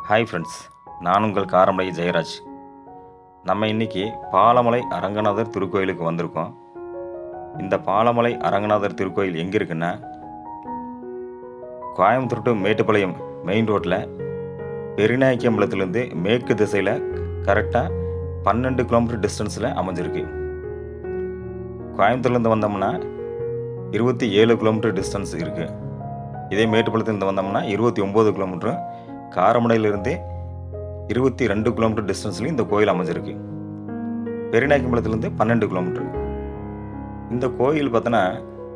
Hi friends நான் உங்கள் காரமடை ஜெயராஜ் நம்ம இன்னைக்கு பாலமலை அரங்கநாதர் திருக்கோயிலுக்கு வந்திருக்கோம் இந்த பாலமலை அரங்கநாதர் திருக்கோயில் எங்கே இருக்குன்னா கோயம்புத்தூர் டு மேட்டுப்பாளையம் மெயின் ரோட்டில் பெருநாயக்கம்பலத்துலேருந்து மேற்கு திசையில் கரெக்டாக பன்னெண்டு கிலோமீட்டர் டிஸ்டன்ஸில் அமைஞ்சிருக்கு கோயம்புத்தூர்லேருந்து வந்தோம்னா இருபத்தி ஏழு கிலோமீட்டர் டிஸ்டன்ஸ் இருக்குது இதே மேட்டுப்பாளையத்துலேருந்து வந்தோம்னா இருபத்தி ஒம்பது கிலோமீட்டரும் காரமடையிலிருந்து இருபத்தி ரெண்டு கிலோமீட்டர் டிஸ்டன்ஸ்லையும் இந்த கோயில் அமைஞ்சிருக்கு பெருநாயக்கம்பலத்துலேருந்து பன்னெண்டு கிலோமீட்டர் இந்த கோயில் பார்த்தோன்னா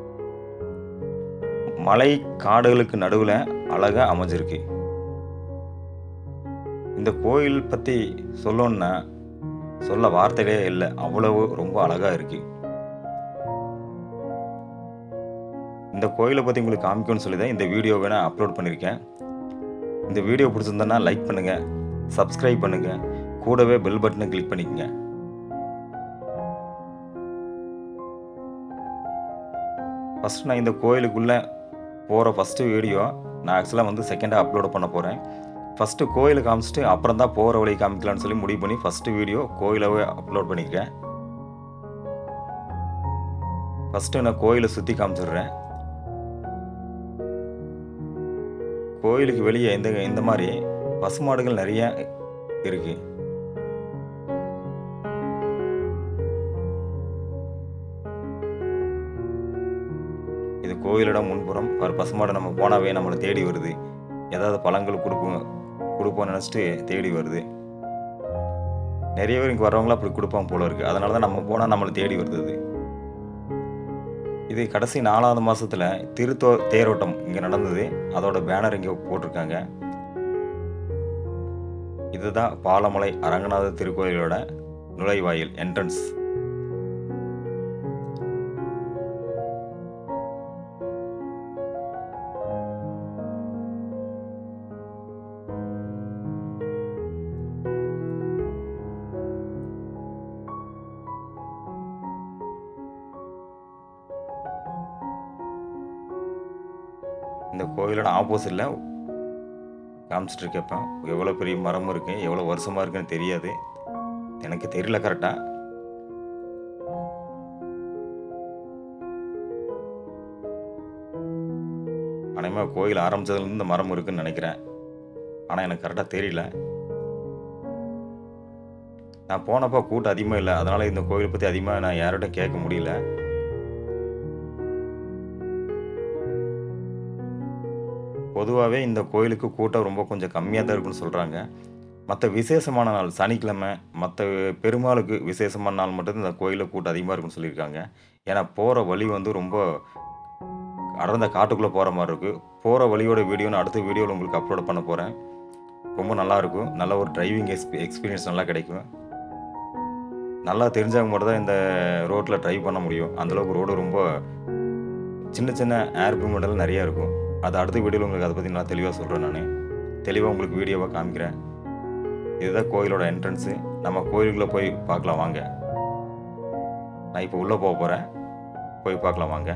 மலை காடுகளுக்கு நடுவில் அழகாக அமைஞ்சிருக்கு இந்த கோயில் பற்றி சொல்லணுன்னா சொல்ல வார்த்தைகளே இல்லை அவ்வளவு ரொம்ப அழகாக இருக்கு இந்த கோயிலை பற்றி உங்களுக்கு காமிக்கணும்னு சொல்லி தான் இந்த வீடியோவை நான் அப்லோட் பண்ணியிருக்கேன் இந்த வீடியோ பிடிச்சிருந்தனா லைக் பண்ணுங்கள் சப்ஸ்கிரைப் பண்ணுங்கள் கூடவே பெல் பட்டனை கிளிக் பண்ணிக்கங்க ஃபஸ்ட் நான் இந்த கோயிலுக்குள்ளே போகிற ஃபஸ்ட்டு வீடியோ நான் ஆக்சுவலாக வந்து செகண்டாக அப்லோட் பண்ண போகிறேன் ஃபஸ்ட்டு கோயிலை காமிச்சிட்டு அப்புறம் தான் போகிற வழி காமிக்கலாம்னு சொல்லி முடிவு பண்ணி ஃபஸ்ட்டு வீடியோ கோயிலவே அப்லோட் பண்ணியிருக்கேன் ஃபஸ்ட்டு நான் கோயிலை சுற்றி காமிச்சிடுறேன் கோயிலுக்கு வெளியே இந்த இந்த மாதிரி பசுமாடுகள் நிறைய இருக்கு இது கோயிலோட முன்புறம் ஒரு பசுமாடு நம்ம போனாவே நம்மளை தேடி வருது ஏதாவது பழங்கள் கொடுப்போம் கொடுப்போம்னு நினச்சிட்டு தேடி வருது நிறைய பேர் இங்கே வரவங்களாம் அப்படி கொடுப்பாங்க போல இருக்கு அதனால தான் நம்ம போனால் நம்மளை தேடி வருது இது. இது கடைசி நாலாவது மாசத்துல திருத்தோ தேரோட்டம் இங்கே நடந்தது அதோட பேனர் இங்கே போட்டிருக்காங்க இதுதான் பாலமலை அரங்கநாதர் திருக்கோயிலோட நுழைவாயில் என்ட்ரன்ஸ் இந்த கோயிலோட ஆப்போசிட்டில் காமிச்சிட்டு இருக்கப்ப எவ்வளோ பெரிய மரம் இருக்கு எவ்வளோ வருஷமாக இருக்குன்னு தெரியாது எனக்கு தெரியல கரெக்டாக அனைமாக கோயில் ஆரம்பிச்சதுலேருந்து இந்த மரம் இருக்குன்னு நினைக்கிறேன் ஆனால் எனக்கு கரெக்டாக தெரியல நான் போனப்போ கூட்டம் அதிகமாக இல்லை அதனால் இந்த கோயிலை பற்றி அதிகமாக நான் யார்கிட்ட கேட்க முடியல பொதுவாகவே இந்த கோயிலுக்கு கூட்டம் ரொம்ப கொஞ்சம் கம்மியாக தான் இருக்குன்னு சொல்கிறாங்க மற்ற விசேஷமான நாள் சனிக்கிழமை மற்ற பெருமாளுக்கு விசேஷமான நாள் மட்டும் இந்த கோயிலில் கூட்டம் அதிகமாக இருக்குன்னு சொல்லியிருக்காங்க ஏன்னா போகிற வழி வந்து ரொம்ப அடர்ந்த காட்டுக்குள்ளே போகிற மாதிரி இருக்குது போகிற வழியோட வீடியோ நான் அடுத்த வீடியோவில் உங்களுக்கு அப்லோட் பண்ண போகிறேன் ரொம்ப நல்லாயிருக்கும் நல்ல ஒரு டிரைவிங் எக்ஸ்பீ எக்ஸ்பீரியன்ஸ் நல்லா கிடைக்கும் நல்லா தெரிஞ்சவங்க மட்டும் தான் இந்த ரோட்டில் ட்ரைவ் பண்ண முடியும் அந்தளவுக்கு ரோடு ரொம்ப சின்ன சின்ன ஏர் மூமெண்டெல்லாம் நிறையா இருக்கும் அது அடுத்த வீடியோவில் உங்களுக்கு அதை பற்றி நல்லா தெளிவாக சொல்கிறேன் நான் தெளிவாக உங்களுக்கு வீடியோவாக காமிக்கிறேன் இதுதான் கோயிலோட என்ட்ரன்ஸு நம்ம கோயிலுக்குள்ளே போய் பார்க்கலாம் வாங்க நான் இப்போ உள்ளே போக போகிறேன் போய் பார்க்கலாம் வாங்க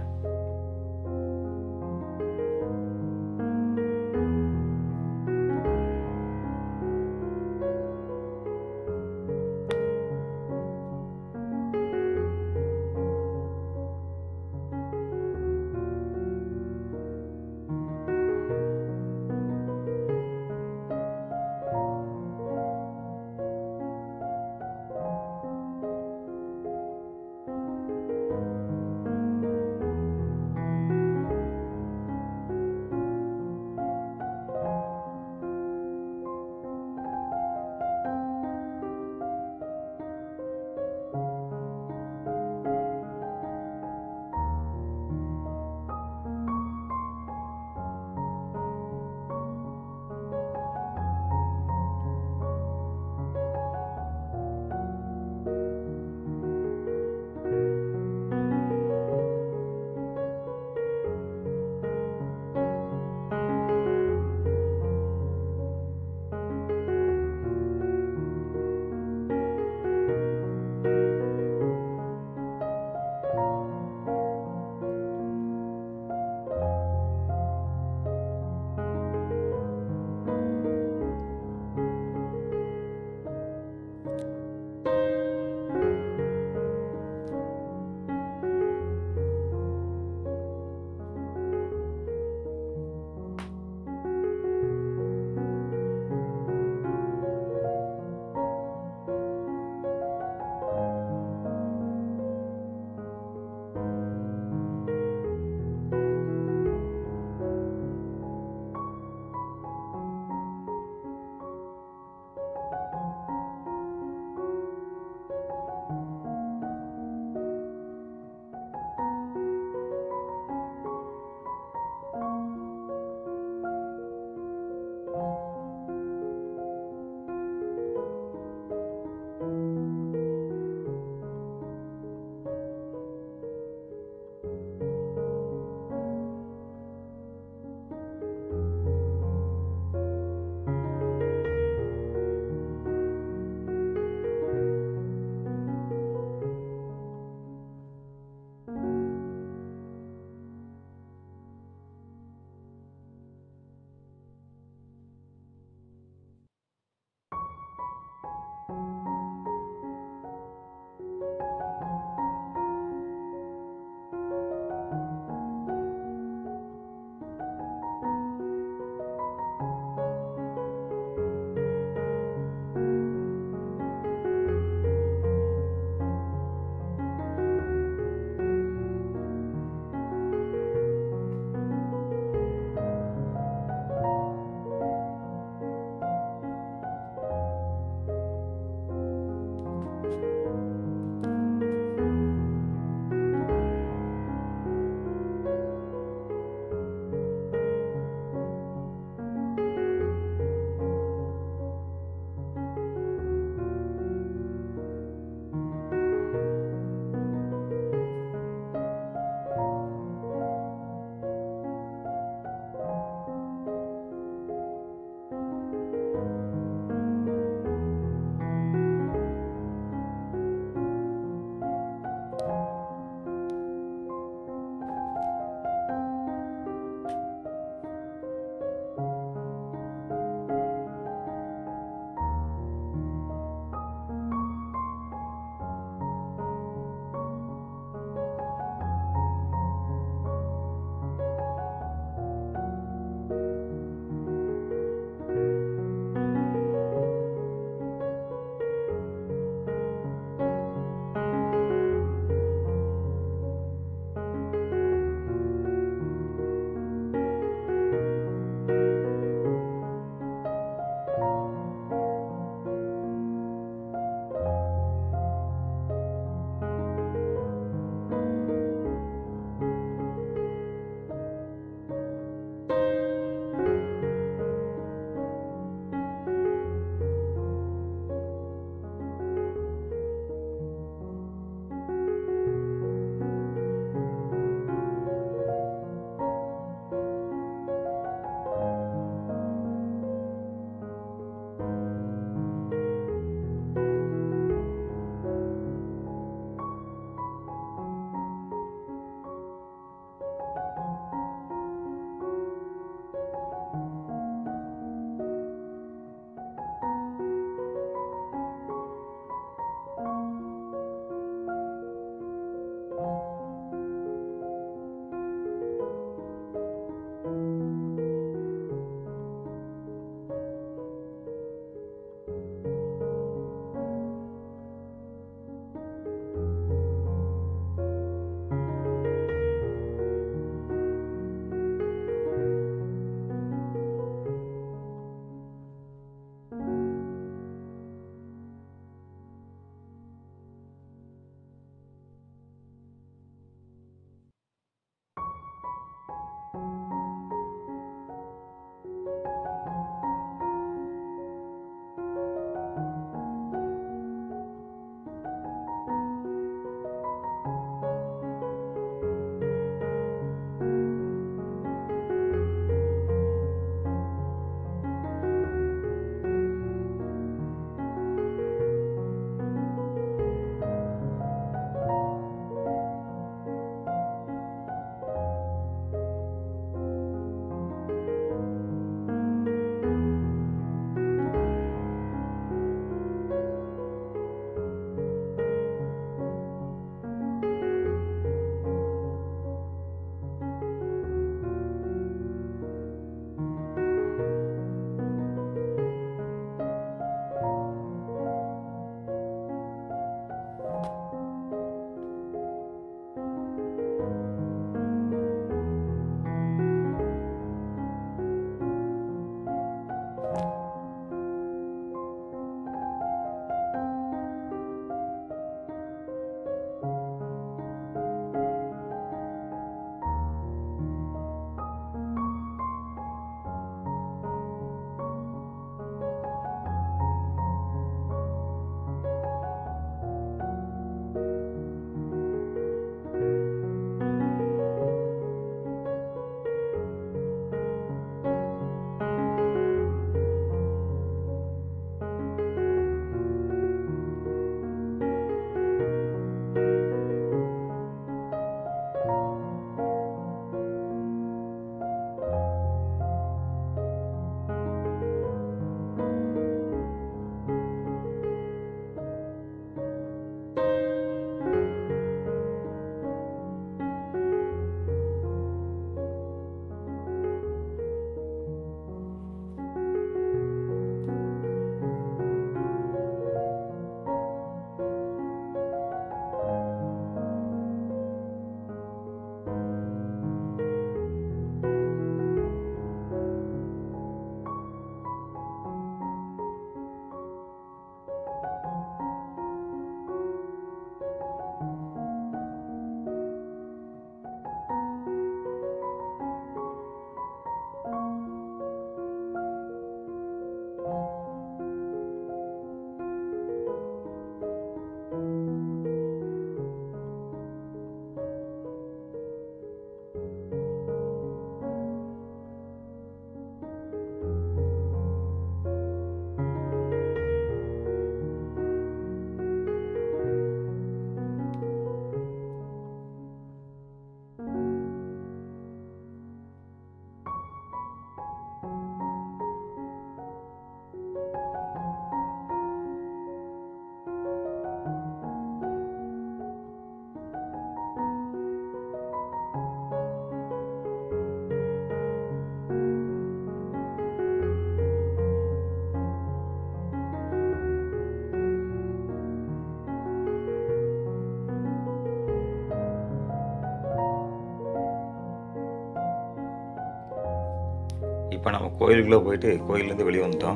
இப்போ நம்ம கோயிலுக்குள்ளே போயிட்டு கோயிலேருந்து வெளியே வந்துட்டோம்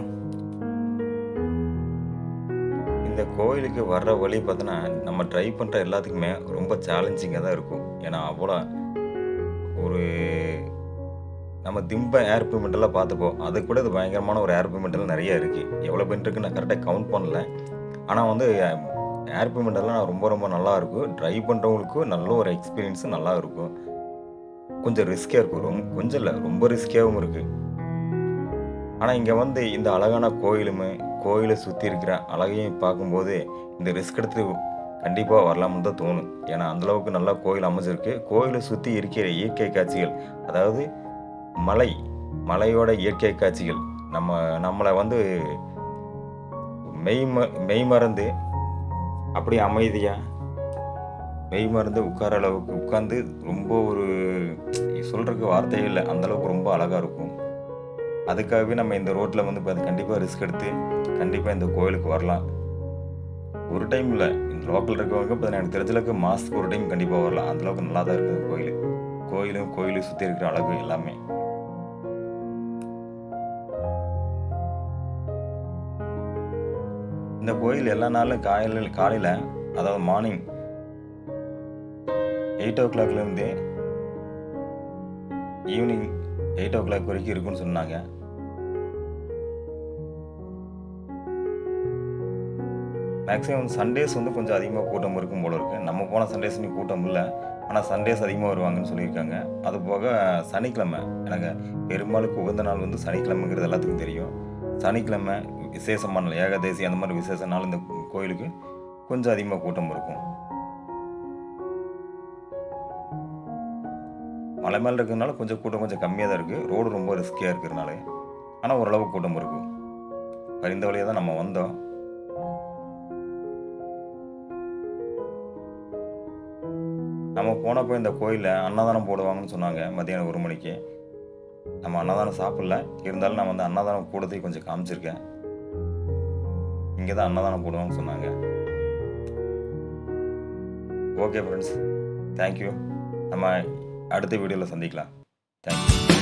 இந்த கோயிலுக்கு வர்ற வழி பார்த்தோன்னா நம்ம ட்ரை பண்ணுற எல்லாத்துக்குமே ரொம்ப சேலஞ்சிங்காக தான் இருக்கும் ஏன்னா அவ்வளோ ஒரு நம்ம திம்ப ஏர் பேமெண்ட்டெல்லாம் பார்த்துப்போம் அது கூட இது பயங்கரமான ஒரு ஏர் பேமெண்ட்டெல்லாம் நிறைய இருக்குது எவ்வளோ பெண்ட் இருக்குன்னு நான் கரெக்டாக கவுண்ட் பண்ணல ஆனால் வந்து ஏர் பேமெண்ட்டெல்லாம் ரொம்ப ரொம்ப நல்லா இருக்கும் ட்ரை பண்ணுறவங்களுக்கும் நல்ல ஒரு எக்ஸ்பீரியன்ஸும் நல்லா இருக்கும் கொஞ்சம் ரிஸ்கியாக இருக்கும் ரொம்ப கொஞ்சம் இல்லை ரொம்ப ரிஸ்கியாகவும் இருக்குது ஆனால் இங்கே வந்து இந்த அழகான கோயிலுமே கோயிலை சுற்றி இருக்கிற அழகையும் பார்க்கும்போது இந்த ரிஸ்க் எடுத்து கண்டிப்பாக வரலாம்னு தான் தோணும் ஏன்னா அந்தளவுக்கு நல்லா கோயில் அமைஞ்சிருக்கு கோயிலை சுற்றி இருக்கிற இயற்கை காட்சிகள் அதாவது மலை மலையோட இயற்கை காட்சிகள் நம்ம நம்மளை வந்து மெய் ம மெய் மறந்து அப்படி அமைதியாக மெய் மறந்து உட்கார அளவுக்கு உட்காந்து ரொம்ப ஒரு சொல்கிறதுக்கு வார்த்தையே இல்லை அந்தளவுக்கு ரொம்ப அழகாக இருக்கும் அதுக்காகவே நம்ம இந்த ரோட்டில் வந்து பார்த்து கண்டிப்பாக ரிஸ்க் எடுத்து கண்டிப்பாக இந்த கோயிலுக்கு வரலாம் ஒரு டைம் இல்லை இந்த லோக்கல் இருக்கவங்க இப்போ எனக்கு தெரிஞ்சளவுக்கு மாதத்துக்கு ஒரு டைம் கண்டிப்பாக வரலாம் அந்தளவுக்கு நல்லா தான் இருக்குது கோயில் கோயிலும் கோயிலை சுற்றி இருக்கிற அழகு எல்லாமே இந்த கோயில் எல்லா நாளும் காலையில் காலையில் அதாவது மார்னிங் எயிட் ஓ கிளாக்லேருந்து ஈவினிங் எயிட் ஓ கிளாக் வரைக்கும் இருக்குன்னு சொன்னாங்க மேக்ஸிமம் சண்டேஸ் வந்து கொஞ்சம் அதிகமாக கூட்டம் இருக்கும் போல இருக்குது நம்ம போன சண்டேஸ் நீ கூட்டம் இல்லை ஆனால் சண்டேஸ் அதிகமாக வருவாங்கன்னு சொல்லியிருக்காங்க அது போக சனிக்கிழமை எனக்கு பெரும்பாலுக்கு உகந்த நாள் வந்து சனிக்கிழமைங்கிறது எல்லாத்துக்கும் தெரியும் சனிக்கிழமை விசேஷமான நாள் ஏகாதேசி அந்த மாதிரி விசேஷ நாள் இந்த கோயிலுக்கு கொஞ்சம் அதிகமாக கூட்டம் இருக்கும் மலை மேலே இருக்கிறதுனால கொஞ்சம் கூட்டம் கொஞ்சம் கம்மியாக தான் இருக்குது ரோடு ரொம்ப ரிஸ்கியாக இருக்கிறதுனால ஆனால் ஓரளவு கூட்டம் இருக்கும் பரிந்த வழியாக தான் நம்ம வந்தோம் நம்ம போனப்போ இந்த கோயிலில் அன்னதானம் போடுவாங்கன்னு சொன்னாங்க மத்தியானம் ஒரு மணிக்கு நம்ம அன்னதானம் சாப்பிடல இருந்தாலும் நான் வந்து அன்னதானம் கூடத்தையும் கொஞ்சம் காமிச்சிருக்கேன் இங்கே தான் அன்னதானம் போடுவாங்கன்னு சொன்னாங்க ஓகே ஃப்ரெண்ட்ஸ் தேங்க்யூ நம்ம அடுத்த வீடியோவில் சந்திக்கலாம் தேங்க்யூ